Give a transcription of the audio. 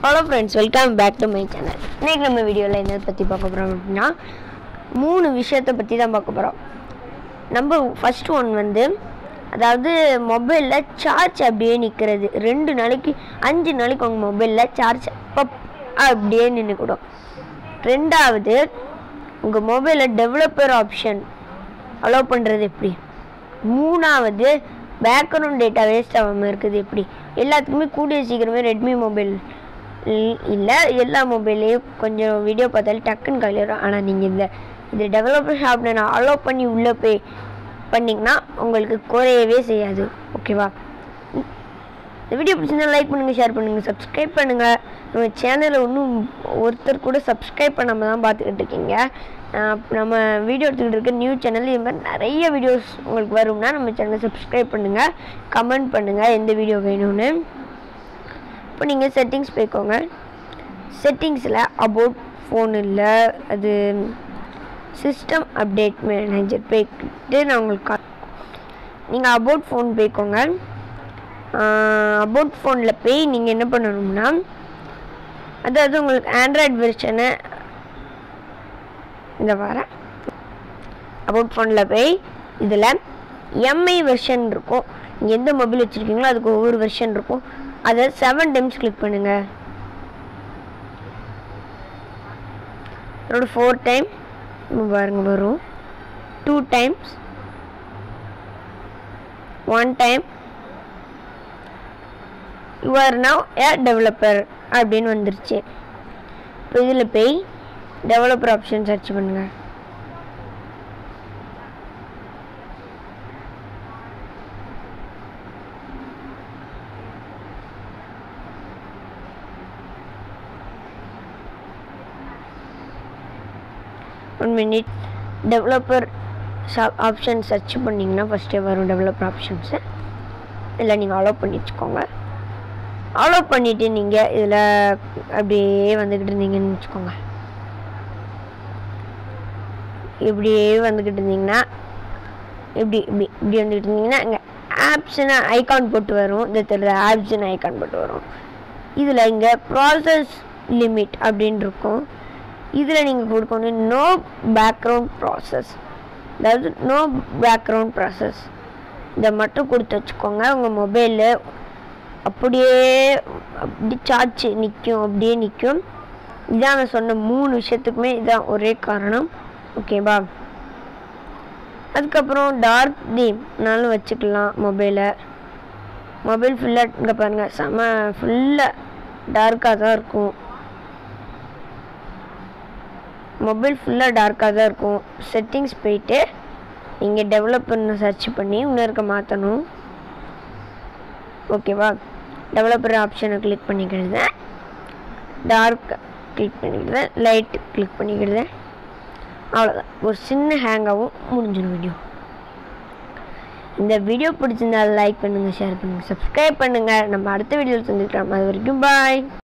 hello friends welcome back to my channel இன்னைக்கு நம்ம வீடியோவில் என்ன பற்றி பார்க்க போகிறோம் அப்படின்னா மூணு விஷயத்தை பற்றி தான் பார்க்க போகிறோம் நம்ம ஃபர்ஸ்ட் ஒன் வந்து அதாவது மொபைலில் சார்ஜ் அப்படியே நிற்கிறது ரெண்டு நாளைக்கு அஞ்சு நாளைக்கு உங்கள் மொபைலில் சார்ஜ் பப் அப்படியே நின்றுக்கூடும் ரெண்டாவது உங்கள் மொபைலில் டெவலப்பர் ஆப்ஷன் அலோவ் பண்ணுறது எப்படி மூணாவது பேக்ரவுண்ட் டேட்டா வேஸ்ட் ஆகாமல் இருக்குது எப்படி எல்லாத்துக்குமே கூடிய சீக்கிரமே ரெட்மி மொபைல் இல்லை எல்லா மொபைல்லையும் கொஞ்சம் வீடியோ பார்த்தாலும் டக்குன்னு கழிடும் ஆனால் நீங்கள் இந்த இந்த டெவலப்பர் ஷாப்ல நான் அலோவ் பண்ணி உள்ளே போய் பண்ணிங்கன்னா உங்களுக்கு குறையவே செய்யாது ஓகேவா இந்த வீடியோ பிடிச்சிருந்தா லைக் பண்ணுங்கள் ஷேர் பண்ணுங்கள் சப்ஸ்கிரைப் பண்ணுங்கள் நம்ம சேனலை இன்னும் ஒருத்தர் கூட சப்ஸ்கிரைப் பண்ணாமல் தான் பார்த்துக்கிட்டு இருக்கீங்க ஆஹ் நம்ம வீடியோ எடுத்துக்கிட்டு இருக்க நியூ சேனல் இது மாதிரி நிறைய வீடியோஸ் உங்களுக்கு வரும்னா நம்ம சேனலை சப்ஸ்கிரைப் பண்ணுங்கள் கமெண்ட் பண்ணுங்கள் எந்த வீடியோ வேணும்னு இப்போ நீங்கள் செட்டிங்ஸ் போய்க்கோங்க செட்டிங்ஸில் அபவுட் ஃபோன் இல்லை அது சிஸ்டம் அப்டேட் மேனேஜர் போய்க்கிட்டு நான் உங்களுக்கு கா- நீங்கள் அபவுட் ஃபோன் போய்க்கோங்க அபவுட் ஃபோனில் போய் நீங்கள் என்ன பண்ணணும்னா அதாவது உங்களுக்கு ஆண்ட்ராய்டு வெர்ஷனை இந்த வர அபவுட் ஃபோனில் போய் இதில் எம்ஐ வெர்ஷன் இருக்கும் நீங்கள் எந்த மொபைல் வச்சுருக்கீங்களோ அதுக்கு ஒவ்வொரு வெர்ஷன் இருக்கும் அதை செவன் டைம்ஸ் கிளிக் பண்ணுங்கள் அதோட ஃபோர் டைம் பாருங்க வரும் two times one time you are now a developer அப்படின்னு வந்துருச்சு இப்போ இதில் போய் டெவலப்பர் ஆப்ஷன் சர்ச் பண்ணுங்க one minute developer option search பண்ணிங்கன்னா ஃபஸ்ட்டே வரும் டெவலப்பர் ஆப்ஷன்ஸு இல்லை நீங்கள் அலோவ் பண்ணி வச்சுக்கோங்க அலோவ் பண்ணிவிட்டு நீங்கள் இதில் அப்படியே வந்துக்கிட்டு இருந்தீங்கன்னு வச்சுக்கோங்க இப்படியே வந்துக்கிட்டு இருந்தீங்கன்னா இப்படி இப்படி இப்படி வந்துக்கிட்டு இருந்தீங்கன்னா இங்கே ஆப்ஸ்னு ஐகான் போட்டு வரும் இந்த தெரியல ஆப்ஸ்னு ஐகான் போட்டு வரும் இதில் இங்கே ப்ராசஸ் லிமிட் அப்படின்னு இருக்கும் இதில் நீங்கள் கொடுக்கணும் நோ பேக்ரவுண்ட் ப்ராசஸ் அதாவது நோ பேக்ரவுண்ட் ப்ராசஸ் இதை மட்டும் கொடுத்து வச்சுக்கோங்க உங்கள் மொபைலில் அப்படியே அப்படி சார்ஜ் நிற்கும் அப்படியே நிற்கும் இதான் நான் சொன்ன மூணு விஷயத்துக்குமே இதான் ஒரே காரணம் ஓகேவா அதுக்கப்புறம் டார்க் தீம்னாலும் வச்சுக்கலாம் மொபைலை மொபைல் ஃபுல்லாக இங்கே பாருங்கள் செம ஃபுல்லாக டார்க்காக தான் இருக்கும் மொபைல் ஃபுல்லாக டார்க்காக தான் இருக்கும் செட்டிங்ஸ் போயிட்டு நீங்கள் டெவலப் பண்ண சர்ச் பண்ணி இன்னொருக்க மாற்றணும் ஓகேவா டெவலப்பர் ஆப்ஷனை கிளிக் பண்ணிக்கிறது டார்க் கிளிக் பண்ணிக்கிறது லைட் கிளிக் பண்ணிக்கிறது அவ்வளோதான் ஒரு சின்ன ஹேங்காகவும் முடிஞ்சிடும் வீடியோ இந்த வீடியோ பிடிச்சிருந்தா லைக் பண்ணுங்கள் ஷேர் பண்ணுங்கள் சப்ஸ்கிரைப் பண்ணுங்கள் நம்ம அடுத்த வீடியோவில் சந்திக்கலாம் அது வரைக்கும் பாய்